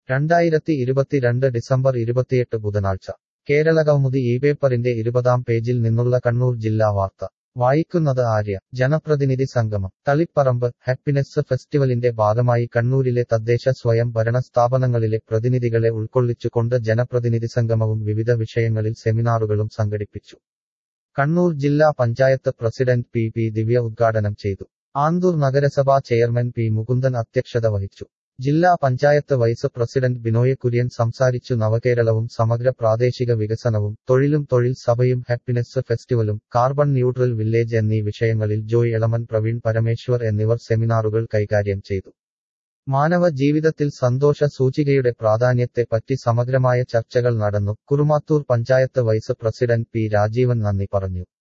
രണ്ടായിരത്തി ഇരുപത്തിരണ്ട് ഡിസംബർ ഇരുപത്തിയെട്ട് ബുധനാഴ്ച കേരളകൗമുദി ഈ പേപ്പറിന്റെ ഇരുപതാം പേജിൽ നിന്നുള്ള കണ്ണൂർ ജില്ലാ വാർത്ത വായിക്കുന്നത് ആര്യ ജനപ്രതിനിധി സംഗമം തളിപ്പറമ്പ് ഹാപ്പിനെസ് ഫെസ്റ്റിവലിന്റെ ഭാഗമായി കണ്ണൂരിലെ തദ്ദേശ സ്വയം ഭരണ സ്ഥാപനങ്ങളിലെ പ്രതിനിധികളെ ഉൾക്കൊള്ളിച്ചുകൊണ്ട് ജനപ്രതിനിധി സംഗമവും വിവിധ വിഷയങ്ങളിൽ സെമിനാറുകളും സംഘടിപ്പിച്ചു കണ്ണൂർ ജില്ലാ panchayat president P P Divya ഉദ്ഘാടനം ചെയ്തു ആന്തൂർ നഗരസഭാ ചെയർമാൻ പി മുകുന്ദൻ അധ്യക്ഷത വഹിച്ചു ജില്ലാ പഞ്ചായത്ത് വൈസ് പ്രസിഡന്റ് ബിനോയ് കുര്യൻ സംസാരിച്ചു നവകേരളവും സമഗ്ര പ്രാദേശിക വികസനവും തൊഴിലും തൊഴിൽ സഭയും ഹാപ്പിനെസ് ഫെസ്റ്റിവലും കാർബൺ ന്യൂട്രൽ വില്ലേജ് എന്നീ വിഷയങ്ങളിൽ ജോയ് എളമൻ പ്രവീൺ പരമേശ്വർ എന്നിവർ സെമിനാറുകൾ കൈകാര്യം ചെയ്തു മാനവ ജീവിതത്തിൽ സന്തോഷ സൂചികയുടെ പ്രാധാന്യത്തെപ്പറ്റി സമഗ്രമായ ചർച്ചകൾ നടന്നു Kurumathur panchayat vice president P Rajeevan നന്ദി പറഞ്ഞു